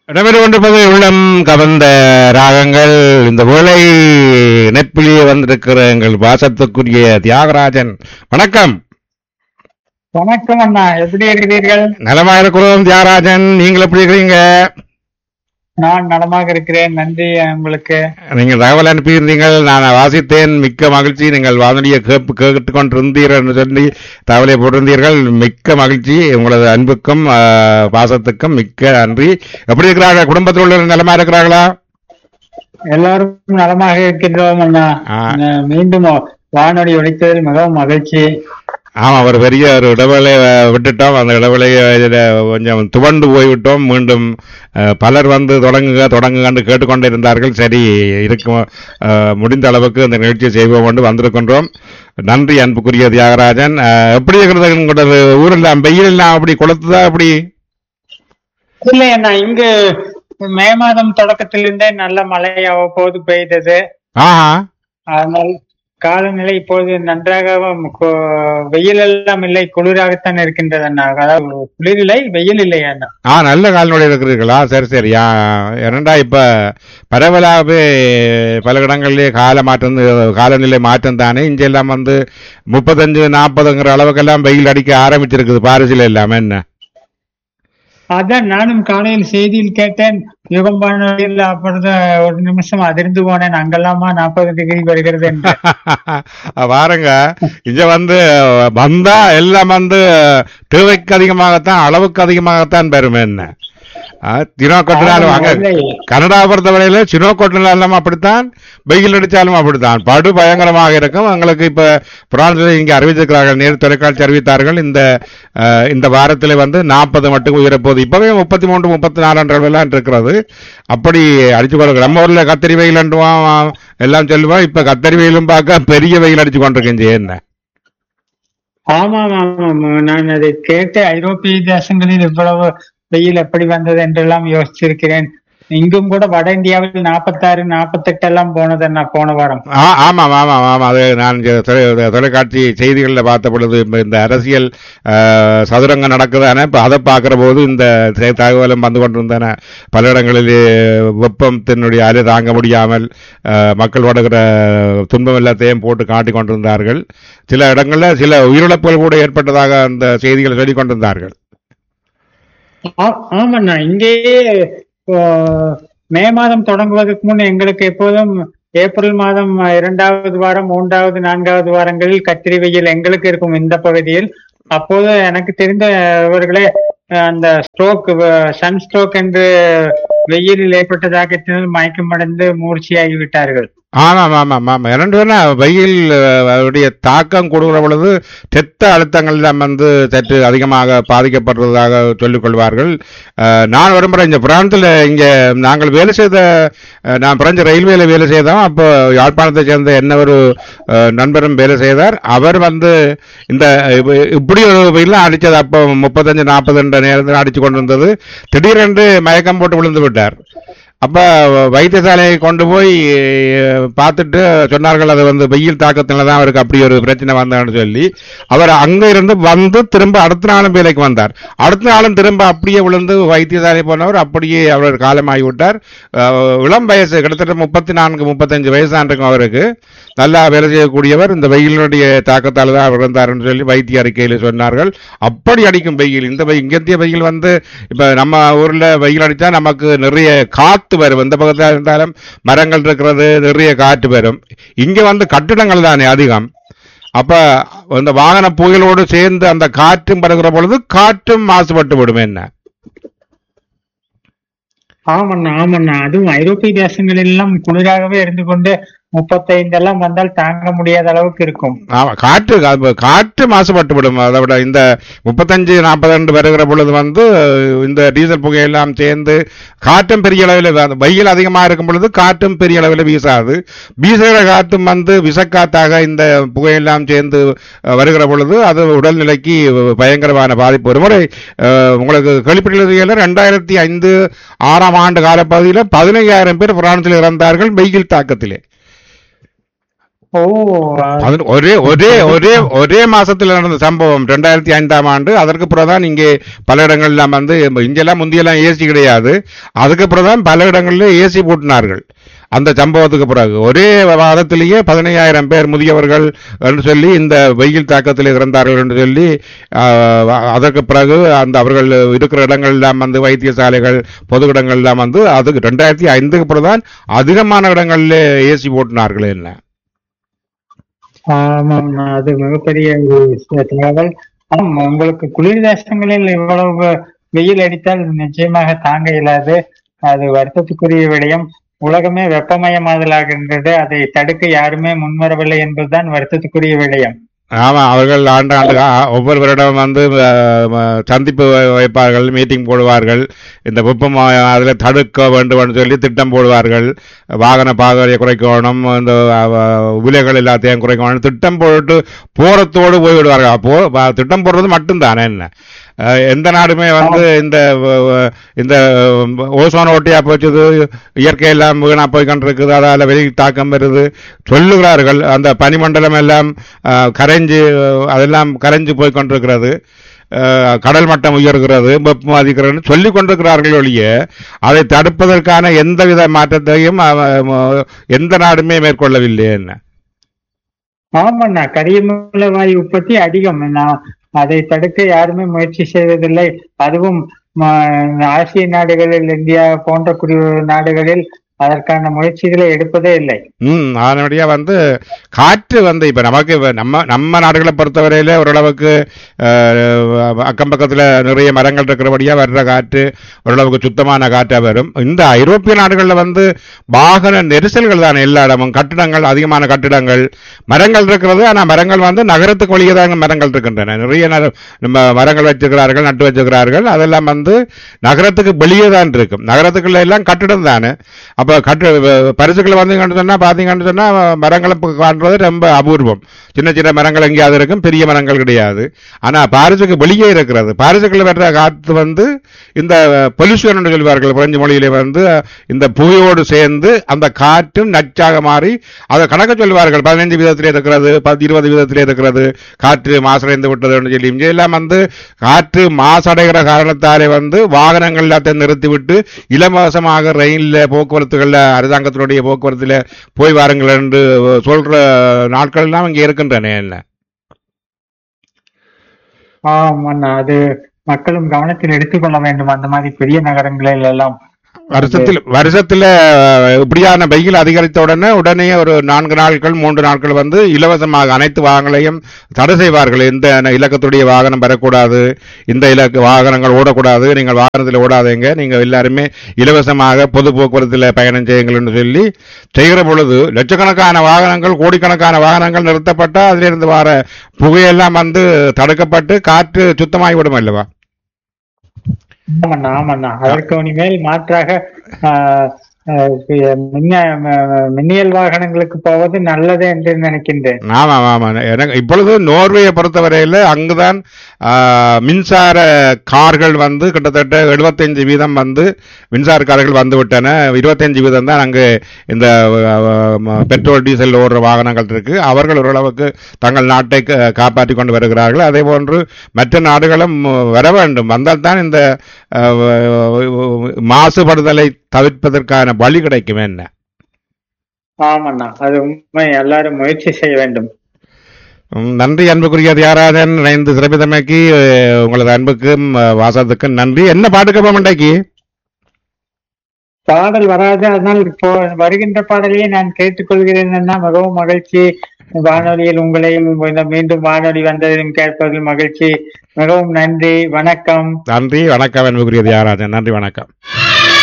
இடம்பெற்று கொண்டிருப்பது உள்ளம் கவர்ந்த ராகங்கள் இந்த வேளை இணைப்பிலேயே வந்திருக்கிற எங்கள் பாசத்துக்குரிய தியாகராஜன் வணக்கம் வணக்கம் அண்ணா எப்படி இருக்கிறீர்கள் நலமா இருக்கிறோம் தியாகராஜன் நீங்கள் எப்படி இருக்கிறீங்க நான் நலமாக இருக்கிறேன் நன்றி உங்களுக்கு நீங்கள் தகவல் அனுப்பியிருந்தீங்கள் நான் வாசித்தேன் மிக்க மகிழ்ச்சி நீங்கள் வானொலியை கேப்பு கேட்டுக் கொண்டிருந்தீர்கள் என்று சொல்லி தகவலை போட்டிருந்தீர்கள் மிக்க மகிழ்ச்சி உங்களது அன்புக்கும் ஆ, பாசத்துக்கும் மிக்க நன்றி எப்படி இருக்கிறார்கள் குடும்பத்தில் உள்ள நலமா இருக்கிறார்களா எல்லாரும் நலமாக இருக்கின்றோம் அண்ணா ஆ. ந- மீண்டும் வானொலி ஒழித்ததில் மிகவும் மகிழ்ச்சி ஆமா ஒரு பெரிய ஒரு இடைவேளை அஹ், விட்டுட்டோம் அந்த இடைவேளையை இதுல கொஞ்சம் துவண்டு போய்விட்டோம் மீண்டும் அஹ், பலர் வந்து தொடங்குக தொடங்குகன்னு கேட்டுக்கொண்டே இருந்தார்கள் சரி இருக்கும் அஹ், முடிந்த அளவுக்கு அந்த நிகழ்ச்சியை செய்வோம் என்று வந்திருக்கின்றோம் நன்றி அன்புக்குரிய தியாகராஜன் அஹ், எப்படி இருக்கிறது உங்களோட ஊரெல்லாம் வெயில் எல்லாம் அப்படி கொளுத்துதா அப்படி இல்லை அண்ணா இங்கு மே மாதம் தொடக்கத்திலிருந்தே நல்ல மழை அவ்வப்போது பெய்தது ஆஹா அதனால் காலநிலை இப்போது நன்றாக கொ- வெயில் எல்லாம் இல்லை குளிராகத்தான் இருக்கின்றது அண்ணா அதாவது குளிர் இல்லை வெயில் இல்லை அண்ணா ஆ நல்ல கால்நடை இருக்கிறீர்களா சரி சரி ஆ, ஏனண்டா இப்ப பரவலாகவே பல இடங்களிலே கால மாற்றம் காலநிலை மாற்றம் தானே இங்கெல்லாம் வந்து முப்பத்தஞ்சு நாற்பதுங்கிற அளவுக்கெல்லாம் வெயில் அடிக்க ஆரம்பிச்சிருக்குது பாரிசில் எல்லாம் என்ன அதான் நானும் காலையில் செய்தியில் கேட்டேன் யுகம் வானொலியில் அப்பொழுது ஒரு நிமிஷம் அதிர்ந்து போனேன் அங்கெல்லாமா நாற்பது டிகிரி வருகிறது என்று பாருங்க இங்க வந்து வந்தா எல்லாம் வந்து தேவைக்கு அதிகமாகத்தான் அளவுக்கு அதிகமாகத்தான் பெறும் என்ன தினோ கொட்டினாலும் ஆமா, அங்க இல்லை. கனடா பொறுத்தவரையில சினோ கொட்டினாலும் அப்படித்தான் வெயில் அடிச்சாலும் அப்படித்தான் படு பயங்கரமாக இருக்கும் எங்களுக்கு இப்ப பிரான்சில் இங்க அறிவித்திருக்கிறார்கள் நேர் தொலைக்காட்சி அறிவித்தார்கள் இந்த அஹ், இந்த வாரத்தில் வந்து நாற்பது மட்டும் உயரப்போகுது இப்பவே முப்பத்தி மூன்று முப்பத்தி நாலு எல்லாம் இருக்கிறது அப்படி அடிச்சு கொண்டு நம்ம ஊர்ல கத்திரி வெயில் அண்டுவான் எல்லாம் சொல்லுவோம் இப்ப கத்தரி வெயிலும் பார்க்க பெரிய வெயில் அடிச்சு கொண்டிருக்கேன் என்ன ஆமாம் ஆமாம் நான் அதை கேட்டு ஐரோப்பிய தேசங்களில் இவ்வளவு வெயில் எப்படி வந்தது என்றெல்லாம் யோசிச்சிருக்கிறேன் இங்கும் கூட வட இந்தியாவில் நாற்பத்தாறு நாற்பத்தெட்டு எல்லாம் போனது நான் போன வாரம் ஆ, ஆமாம் ஆமாம் ஆமாம் அது நான் இங்க தொலை- தொலைக்காட்சி செய்திகளில் பார்த்த பொழுது இப்ப இந்த அரசியல் ஆ, சதுரங்கம் நடக்குதானே இப்போ அதை பார்க்கிற போது இந்த செ- தகவலும் வந்து கொண்டிருந்தன பல இடங்களிலே வெப்பத்தினுடைய அலை தாங்க முடியாமல் ஆ, மக்கள் படுகிற துன்பம் எல்லாத்தையும் போட்டு காட்டிக் கொண்டிருந்தார்கள் சில இடங்களில் சில உயிரிழப்புகள் கூட ஏற்பட்டதாக அந்த செய்திகள் சொல்லிக் கொண்டிருந்தார்கள் ஆ- ஆமாண்ணா இங்கேயே இப்போ, மே மாதம் தொடங்குவதற்கு முன் எங்களுக்கு எப்போதும் ஏப்ரல் மாதம் இரண்டாவது வாரம் மூன்றாவது நான்காவது வாரங்களில் கத்திரி வெயில் எங்களுக்கு இருக்கும் இந்த பகுதியில் அப்போது எனக்கு தெரிந்தவர்களே அஹ், அந்த ஸ்ட்ரோக் சன் ஸ்ட்ரோக் என்று வெயிலில் ஏற்பட்டதாக மயக்கமடைந்து மூர்ச்சியாகி விட்டார்கள் ஆமாம் ஆமாம் ஆமாம் இரண்டு பேர்னா வெயில் அஹ், அதனுடைய தாக்கம் கொடுக்கிற பொழுது ரத்த அழுத்தங்கள் எல்லாம் வந்து சற்று அதிகமாக பாதிக்கப்படுறதாக சொல்லிக் கொள்வார்கள் அஹ், நான் வரும்புற இந்த பிராந்தில் இங்கே நாங்கள் வேலை செய்த அஹ், நான் பிரெஞ்சு ரயில்வேல வேலை செய்தோம் அப்போ யாழ்ப்பாணத்தை சேர்ந்த என்ன ஒரு அஹ், நண்பரும் வேலை செய்தார் அவர் வந்து இந்த இப்ப- இப்படி ஒரு வெயிலாம் அடிச்சது அப்போ முப்பத்தஞ்சு நாற்பது என்ற நேரத்தில் அடிச்சு கொண்டு வந்தது திடீரென்று மயக்கம் போட்டு விழுந்து விட்டார் அப்ப வைத்தியசாலையை கொண்டு போய் அஹ், பார்த்துட்டு சொன்னார்கள் அது வந்து வெயில் தாக்கத்தினால தான் அவருக்கு அப்படி ஒரு பிரச்சனை வந்தான்னு சொல்லி அவர் அங்க இருந்து வந்து திரும்ப அடுத்த நாளும் வேலைக்கு வந்தார் அடுத்த நாளும் திரும்ப அப்படியே விழுந்து வைத்தியசாலை போனவர் அப்படியே அவர் காலமாகி விட்டார் அஹ், இளம் வயசு கிட்டத்தட்ட முப்பத்தி நான்கு முப்பத்தஞ்சு வயசான் இருக்கும் அவருக்கு நல்லா வேலை செய்யக்கூடியவர் இந்த வெயிலினுடைய தாக்கத்தால் தான் அவர் இருந்தார்னு சொல்லி வைத்திய அறிக்கையில் சொன்னார்கள் அப்படி அடிக்கும் வெயில் இந்த வெயில் இங்கத்திய வெயில் வந்து இப்ப நம்ம ஊர்ல வெயில் அடிச்சா நமக்கு நிறைய காத்து வரும் இந்த பக்கத்துல இருந்தாலும் மரங்கள் இருக்கிறது நிறைய காற்று வரும் இங்க வந்து கட்டிடங்கள் தானே அதிகம் அப்ப இந்த வாகன புயலோடு சேர்ந்து அந்த காற்றும் படுகிற பொழுது காற்றும் மாசுபட்டு விடும் என்ன ஆமண்ணா ஆமண்ணா அதுவும் ஐரோப்பிய தேசங்களில் எல்லாம் குளிராகவே இருந்து கொண்டு முப்பத்தைந்து எல்லாம் வந்தால் தாங்க முடியாத அளவுக்கு இருக்கும் ஆமா காற்று கா- காற்று மாசுபட்டு விடும் அதை விட இந்த முப்பத்தஞ்சு நாற்பது ரெண்டு வருகிற பொழுது வந்து இந்த டீசல் புகையெல்லாம் சேர்ந்து காற்றும் பெரிய அளவில் வ- வெயில் அதிகமாக இருக்கும் பொழுது காற்றும் பெரிய அளவில் வீசாது வீசுகிற காற்றும் வந்து விஷக்காத்தாக இந்த புகையெல்லாம் சேர்ந்து அஹ், வருகிற பொழுது அது உடல்நிலைக்கு பயங்கரமான பாதிப்பு ஒரு முறை அஹ், உங்களுக்கு கேள்விப்பட்டிருக்கீங்க ரெண்டாயிரத்தி ஐந்து ஆறாம் ஆண்டு காலப்பகுதியில் பதினையாயிரம் பேர் பிரான்சில் இறந்தார்கள் வெயில் தாக்கத்திலே ஓ அது ஒரே ஒரே ஒரே ஒரே மாசத்துல நடந்த சம்பவம் ரெண்டாயிரத்தி ஐந்தாம் ஆண்டு அதற்கு பிறகுதான் இங்கே பல இடங்கள்லாம் வந்து இங்கெல்லாம் முந்தியெல்லாம் ஏசி கிடையாது அதுக்கு பிறகுதான் பல இடங்கள்ல ஏசி போட்டினார்கள் அந்த சம்பவத்துக்கு பிறகு ஒரே வாரத்திலேயே பதினையாயிரம் பேர் முதியவர்கள் என்று சொல்லி இந்த வெயில் தாக்கத்தில் இறந்தார்கள் என்று சொல்லி ஆஹ், அதற்கு பிறகு அந்த அவர்கள் இருக்கிற இடங்கள் எல்லாம் வந்து வைத்தியசாலைகள் பொது இடங்கள் எல்லாம் வந்து அதுக்கு ரெண்டாயிரத்தி ஐந்துக்கு பிறகுதான் அதிகமான இடங்களில் ஏசி போட்டினார்கள் என்ன ஆமாம் அது மிகப்பெரிய ஒரு விஷய- தகவல் ஆமாம் உங்களுக்கு குளிர் தேசங்களில் இவ்வளவு வெயில் அடித்தால் நிச்சயமாக தாங்க இயலாது அது வருத்தத்துக்குரிய விடயம் உலகமே வெப்பமயமாதலாகின்றது அதை தடுக்க யாருமே முன்வரவில்லை என்பதுதான் வருத்தத்துக்குரிய விடயம் ஆமா அவர்கள் ஆண்டாண்டு ஆ- ஒவ்வொரு வருடம் வந்து அஹ், ம- சந்திப்பு வை- வைப்பார்கள் மீட்டிங் போடுவார்கள் இந்த வெப்பம் அதில் தடுக்க வேண்டும் என்று சொல்லி திட்டம் போடுவார்கள் வாகன பாதையை குறைக்கணும் இந்த அஹ், விலைகள் எல்லாத்தையும் குறைக்கணும் திட்டம் போட்டு போறத்தோடு போய்விடுவார்கள் அப்போ வ- திட்டம் போடுறது மட்டும்தானே என்ன அஹ், எந்த நாடுமே வந்து இந்த வ- வ- இந்த ஓசோன் ஓட்டியா போச்சது இயற்கை எல்லாம் வீணா போய் கொண்டிருக்குது அதால வெயில் தாக்கம் வருது சொல்லுகிறார்கள் அந்த பனிமண்டலம் எல்லாம் அஹ், கரைஞ்சு அஹ், அதெல்லாம் கரைஞ்சு போய் கொண்டிருக்கிறது அஹ், கடல் மட்டம் உயர்கிறது வெப்பம் அதிகிறதுன்னு சொல்லிக் கொண்டிருக்கிறார்கள் ஒழிய அதை தடுப்பதற்கான எந்தவித மாற்றத்தையும் அவ- ம- எந்த நாடுமே மேற்கொள்ளவில்லை என்ன ஆமாண்ணா கரியமில வாயு உற்பத்தி அதிகம் நான் அதை தடுக்க யாருமே முயற்சி செய்வதில்லை அதுவும் ம, ஆசிய நாடுகளில் இந்தியா போன்ற குடி நாடுகளில் அதற்கான முயற்சிகளை எடுப்பதே இல்லை ம் அதனுடைய வந்து காற்று வந்து இப்ப நமக்கு இப்ப நம்ம நம்ம நாடுகளை பொறுத்தவரையில ஓரளவுக்கு அஹ், அக்கம் பக்கத்துல நிறைய மரங்கள் இருக்கிறபடியா வர்ற காற்று ஓரளவுக்கு சுத்தமான காற்றா வரும் இந்த ஐரோப்பிய நாடுகளில் வந்து வாகன நெரிசல்கள் தான் எல்லா இடமும் கட்டிடங்கள் அதிகமான கட்டிடங்கள் மரங்கள் இருக்கிறது ஆனா மரங்கள் வந்து நகரத்துக்கு வெளியே தான் மரங்கள் இருக்கின்றன நிறைய நர- நம்ம மரங்கள் வச்சிருக்கிறார்கள் நட்டு வச்சிருக்கிறார்கள் அதெல்லாம் வந்து நகரத்துக்கு வெளியே தான் இருக்கும் நகரத்துக்குள்ள எல்லாம் கட்டிடம் தானே அப்ப கட்டு பரிசுகளை வந்தீங்கன்னு சொன்னா பாத்தீங்கன்னு சொன்னா மரங்களை ப- காண்றது ரொம்ப அபூர்வம் சின்ன சின்ன மரங்கள் எங்கேயாவது இருக்கும் பெரிய மரங்கள் கிடையாது ஆனா பாரிசுக்கு வெளியே இருக்கிறது பாரிசுக்குள்ள வர்ற காத்து வந்து இந்த பொல்யூஷன் என்று சொல்வார்கள் பிரெஞ்சு மொழியிலே வந்து இந்த புகையோடு சேர்ந்து அந்த காற்றும் நச்சாக மாறி அதை கணக்க சொல்வார்கள் பதினைஞ்சு விதத்திலே இருக்கிறது பத்து இருபது விதத்திலே இருக்கிறது காற்று மாசடைந்து விட்டது என்று சொல்லி இங்கே எல்லாம் வந்து காற்று மாசடைகிற காரணத்தாலே வந்து வாகனங்கள் எல்லாத்தையும் நிறுத்திவிட்டு இலவசமாக ரயில்ல போக்குவரத்துகள்ல அரசாங்கத்தினுடைய போக்குவரத்துல போய் வாருங்கள் என்று சொல்ற நாட்கள் எல்லாம் இங்கே இருக்கின்றன என்ன ஆமாண்ணா அது மக்களும் கவனத்தில் எடுத்துக்கொள்ள வேண்டும் அந்த மாதிரி பெரிய நகரங்களில் எல்லாம் வருஷத்தில் வருஷத்துல அஹ், இப்படியான வெயில் அதிகரித்த உடனே உடனே ஒரு நான்கு நாட்கள் மூன்று நாட்கள் வந்து இலவசமாக அனைத்து வாகனங்களையும் தடை செய்வார்கள் இந்த இலக்கத்துடைய வாகனம் வரக்கூடாது இந்த இலக்கு வாகனங்கள் ஓடக்கூடாது நீங்கள் வாகனத்தில் ஓடாதீங்க நீங்கள் எல்லாருமே இலவசமாக பொது போக்குவரத்தில் பயணம் செய்யுங்கள் என்று சொல்லி செய்கிற பொழுது லட்சக்கணக்கான வாகனங்கள் கோடிக்கணக்கான வாகனங்கள் நிறுத்தப்பட்டால் அதிலிருந்து வர புகையெல்லாம் வந்து தடுக்கப்பட்டு காற்று சுத்தமாகிவிடும் அல்லவா ஆமாண்ணா ஆமாண்ணா அதற்கு இனிமேல் மாற்றாக ஆஹ், ஆஹ், மின்ன ம- மின்னியல் வாகனங்களுக்கு போவது நல்லது என்று நினைக்கின்றேன் ஆமாம் ஆமாம் எனக்கு இப்பொழுது நோர்வேயை பொறுத்தவரையில் அங்குதான் ஆ, மின்சார கார்கள் வந்து கிட்டத்தட்ட 75 வீதம் வந்து மின்சார கார்கள் வந்து விட்டன 25 வீதம் தான் அங்கு இந்த ஆ, ம, பெட்ரோல் டீசல் ஓடுற வாகனங்கள் இருக்கு அவர்கள் ஓரளவுக்கு தங்கள் நாட்டை க- காப்பாற்றிக் கொண்டு வருகிறார்கள் அதே போன்று மற்ற நாடுகளும் வர வேண்டும் வந்தால்தான் இந்த ஆ, மாசுபடுதலை தவிர்ப்பதற்கான வழி கிடைக்கும் என்ன ஆமாண்ணா அது உண்மை எல்லாரும் முயற்சி செய்ய வேண்டும் ம், நன்றி அன்புக்குரிய தியாராஜன் இணைந்து சிறப்பித்தமைக்கு அஹ், உங்களது அன்புக்கும் அஹ், வாசத்துக்கும் நன்றி என்ன பாட்டுக்கு போக இன்றைக்கு பாடல் வராது அதனால் இப்போ வருகின்ற பாடலையே நான் கேட்டுக்கொள்கிறேன் அண்ணா மிகவும் மகிழ்ச்சி வானொலியில் உங்களையும் இந்த மீண்டும் வானொலி வந்ததையும் கேட்பதில் மகிழ்ச்சி மிகவும் நன்றி வணக்கம் நன்றி வணக்கம் அன்புக்குரிய தியாகராஜன் நன்றி வணக்கம்